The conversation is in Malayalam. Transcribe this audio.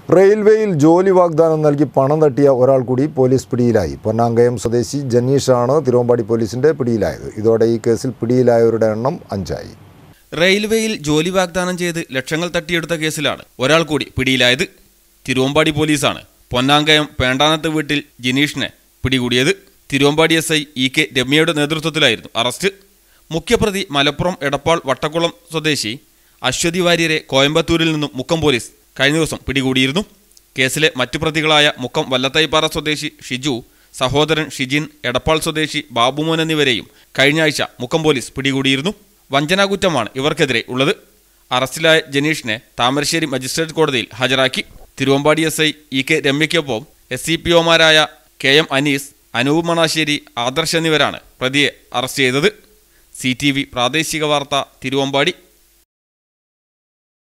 റെയിൽവേയിൽ ജോലി വാഗ്ദാനം നൽകി പണം തട്ടിയ ഒരാൾ കൂടി പോലീസ് പിടിയിലായി പൊന്നാങ്കയം സ്വദേശി ജനീഷാണ് തിരുവമ്പാടി പോലീസിന്റെ പിടിയിലായത് ഇതോടെ ഈ കേസിൽ പിടിയിലായവരുടെ എണ്ണം അഞ്ചായി റെയിൽവേയിൽ ജോലി വാഗ്ദാനം ചെയ്ത് ലക്ഷങ്ങൾ തട്ടിയെടുത്ത കേസിലാണ് ഒരാൾ കൂടി പിടിയിലായത് തിരുവമ്പാടി പോലീസാണ് പൊന്നാങ്കയം പേണ്ടാനത്ത് വീട്ടിൽ ജിനീഷിനെ പിടികൂടിയത് Thiruvambady S I E K രമ്യയുടെ നേതൃത്വത്തിലായിരുന്നു അറസ്റ്റ് മുഖ്യപ്രതി മലപ്പുറം എടപ്പാൾ വട്ടക്കുളം സ്വദേശി അശ്വതി വാര്യരെ കോയമ്പത്തൂരിൽ നിന്നും മുക്കം പോലീസ് കഴിഞ്ഞ ദിവസം പിടികൂടിയിരുന്നു കേസിലെ മറ്റു പ്രതികളായ മുക്കം വല്ലത്തൈപ്പാറ സ്വദേശി ഷിജു സഹോദരൻ ഷിജിൻ എടപ്പാൾ സ്വദേശി ബാബുമോൻ എന്നിവരെയും കഴിഞ്ഞ ആഴ്ച മുക്കം പോലീസ് പിടികൂടിയിരുന്നു വഞ്ചനാകുറ്റമാണ് ഇവർക്കെതിരെ ഉള്ളത് അറസ്റ്റിലായ ജനീഷിനെ താമരശ്ശേരി മജിസ്ട്രേറ്റ് കോടതിയിൽ ഹാജരാക്കി Thiruvambady S I E K രമ്യയ്ക്കൊപ്പം എസ് സി പി ഒമാരായ കെ എം അനീസ് അനൂപ് മണാശ്ശേരി ആദർശ് എന്നിവരാണ് പ്രതിയെ അറസ്റ്റ് ചെയ്തത് സി ടി വി പ്രാദേശിക വാർത്ത തിരുവമ്പാടി